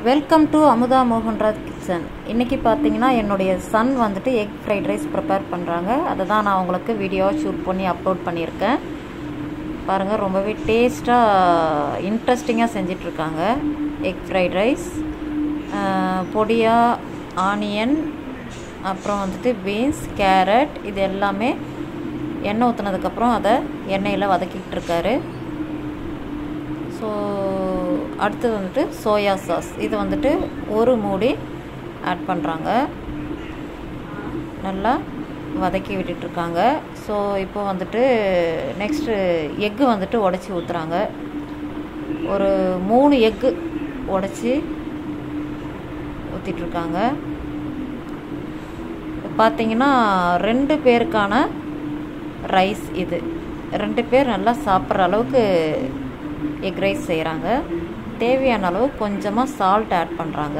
welcome to Amudha Mohanraj kitchen இன்றைக்கி பார்த்தீங்கன்னா என்னுடைய சன் வந்துட்டு எக் ஃப்ரைட் ரைஸ் ப்ரிப்பேர் பண்ணுறாங்க அதை தான் நான் உங்களுக்கு வீடியோவாக ஷூட் பண்ணி அப்லோட் பண்ணியிருக்கேன் பாருங்கள் ரொம்பவே டேஸ்ட்டாக இன்ட்ரெஸ்டிங்காக செஞ்சிட்ருக்காங்க எக் ஃப்ரைட் ரைஸ் பொடியாக ஆனியன் அப்புறம் வந்துட்டு பீன்ஸ் கேரட் இது எல்லாமே எண்ணெய் ஊற்றுனதுக்கப்புறம் அதை எண்ணெயில் வதக்கிட்டு இருக்காரு ஸோ அடுத்தது வந்துட்டு சோயா சாஸ் இது வந்துட்டு ஒரு மூடி ஆட் பண்ணுறாங்க நல்லா வதக்கி விட்டுட்ருக்காங்க ஸோ இப்போ வந்துட்டு நெக்ஸ்ட்டு எக்கு வந்துட்டு உடச்சி ஊற்றுறாங்க ஒரு மூணு எக்கு உடச்சி ஊற்றிட்டுருக்காங்க பார்த்தீங்கன்னா ரெண்டு பேருக்கான ரைஸ் இது ரெண்டு பேர் நல்லா சாப்பிட்ற அளவுக்கு எக் ரைஸ் செய்கிறாங்க தேவையான அளவு கொஞ்சமாக சால்ட் ஆட் பண்ணுறாங்க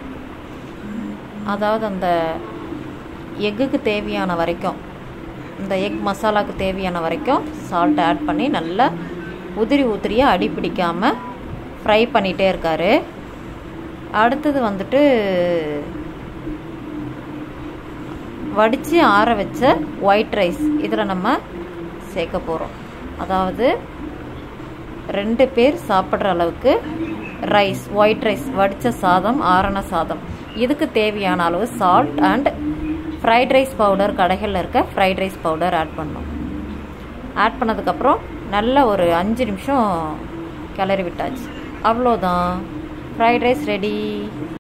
அதாவது அந்த எக்குக்கு தேவையான வரைக்கும் இந்த எக் மசாலாவுக்கு தேவையான வரைக்கும் சால்ட் ஆட் பண்ணி நல்லா உதிரி உதிரியாக அடி பிடிக்காமல் ஃப்ரை பண்ணிகிட்டே இருக்கார் அடுத்தது வந்துட்டு வடித்து ஆற வச்ச ஒயிட் ரைஸ் இதில் நம்ம சேர்க்க போகிறோம் அதாவது ரெண்டு பேர் சாப்பிட்ற அளவுக்கு ரைஸ் ஒயிட் ரைஸ் வடித்த சாதம் ஆரண சாதம் இதுக்கு தேவையான அளவு salt and fried rice powder கடைகளில் இருக்க ஃப்ரைட் ரைஸ் பவுடர் ஆட் பண்ணோம் ஆட் பண்ணதுக்கப்புறம் நல்ல ஒரு அஞ்சு நிமிஷம் கிளறி விட்டாச்சு அவ்வளோதான் ஃப்ரைட் ரைஸ் ரெடி